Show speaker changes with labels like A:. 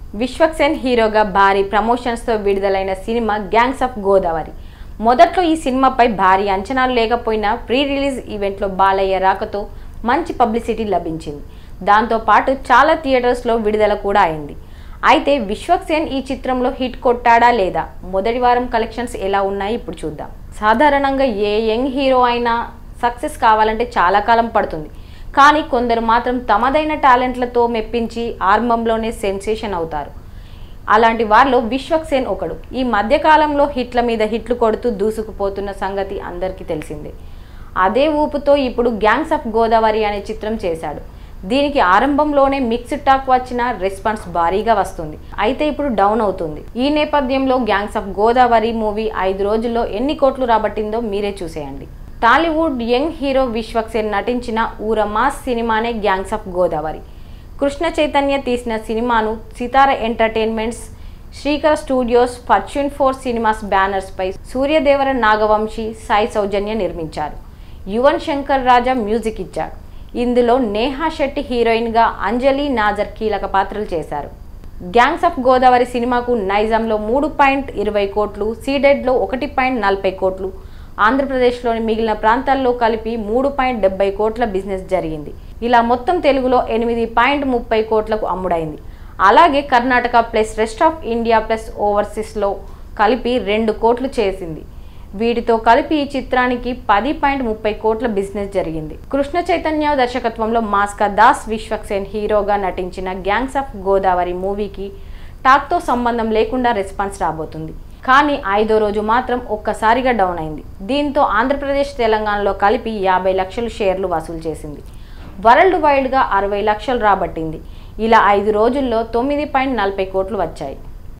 A: విశ్వక్సేన్ హీరోగా భారీ ప్రమోషన్స్తో విడుదలైన సినిమా గ్యాంగ్స్ ఆఫ్ గోదావరి మొదట్లో ఈ సినిమాపై భారీ అంచనాలు లేకపోయినా ప్రీ రిలీజ్ ఈవెంట్లో బాలయ్య రాకతో మంచి పబ్లిసిటీ లభించింది దాంతోపాటు చాలా థియేటర్స్లో విడుదల కూడా అయింది అయితే విశ్వక్సేన్ ఈ చిత్రంలో హిట్ కొట్టాడా లేదా మొదటి వారం కలెక్షన్స్ ఎలా ఉన్నాయి ఇప్పుడు చూద్దాం సాధారణంగా ఏ యంగ్ హీరో అయినా సక్సెస్ కావాలంటే చాలా కాలం పడుతుంది కానీ కొందరు మాత్రం తమదైన టాలెంట్లతో మెప్పించి ఆరంభంలోనే సెన్సేషన్ అవుతారు అలాంటి వారిలో విశ్వక్సేన్ ఒకడు ఈ మధ్యకాలంలో హిట్ల మీద హిట్లు కొడుతూ దూసుకుపోతున్న సంగతి అందరికీ తెలిసిందే అదే ఊపుతో ఇప్పుడు గ్యాంగ్స్ ఆఫ్ గోదావరి అనే చిత్రం చేశాడు దీనికి ఆరంభంలోనే మిక్స్డ్ టాక్ వచ్చిన రెస్పాన్స్ భారీగా వస్తుంది అయితే ఇప్పుడు డౌన్ అవుతుంది ఈ నేపథ్యంలో గ్యాంగ్స్ ఆఫ్ గోదావరి మూవీ ఐదు రోజుల్లో ఎన్ని కోట్లు రాబట్టిందో మీరే చూసేయండి టాలీవుడ్ యంగ్ హీరో విశ్వక్సేన్ నటించిన ఊర మాస్ సినిమానే గ్యాంగ్స్ ఆఫ్ గోదావరి కృష్ణ చైతన్య తీసిన సినిమాను Sithara entertainments Srikar studios fortune four cinemas బ్యానర్స్పై సూర్యదేవర నాగవంశీ సాయి సౌజన్య నిర్మించారు యువన్ శంకర్ రాజా మ్యూజిక్ ఇచ్చాడు ఇందులో నేహా శెట్టి హీరోయిన్గా అంజలి నాజర్ కీలక పాత్రలు చేశారు గ్యాంగ్స్ ఆఫ్ గోదావరి సినిమాకు నైజాంలో మూడు పాయింట్ ఇరవై కోట్లు సీడెడ్లో ఒకటి పాయింట్ నలభై కోట్లు ఆంధ్రప్రదేశ్లోని మిగిలిన ప్రాంతాల్లో కలిపి మూడు పాయింట్ డెబ్బై కోట్ల బిజినెస్ జరిగింది ఇలా మొత్తం తెలుగులో ఎనిమిది పాయింట్ ముప్పై కోట్లకు అమ్ముడైంది అలాగే Karnataka plus rest of India plus ఓవర్సీస్లో కలిపి రెండు కోట్లు చేసింది వీటితో కలిపి ఈ చిత్రానికి పది పాయింట్ ముప్పై కోట్ల బిజినెస్ జరిగింది కృష్ణ చైతన్య దర్శకత్వంలో మాస్కా దాస్ విశ్వక్సేన్ హీరోగా నటించిన గ్యాంగ్స్ ఆఫ్ గోదావరి మూవీకి టాక్తో సంబంధం లేకుండా రెస్పాన్స్ రాబోతుంది కానీ ఐదో రోజు మాత్రం ఒక్కసారిగా డౌన్ అయింది దీంతో ఆంధ్రప్రదేశ్ తెలంగాణలో కలిపి యాభై లక్షలు షేర్లు వసూలు చేసింది వరల్డ్ వైడ్గా అరవై లక్షలు రాబట్టింది ఇలా ఐదు రోజుల్లో తొమ్మిది పాయింట్ నలభై కోట్లు వచ్చాయి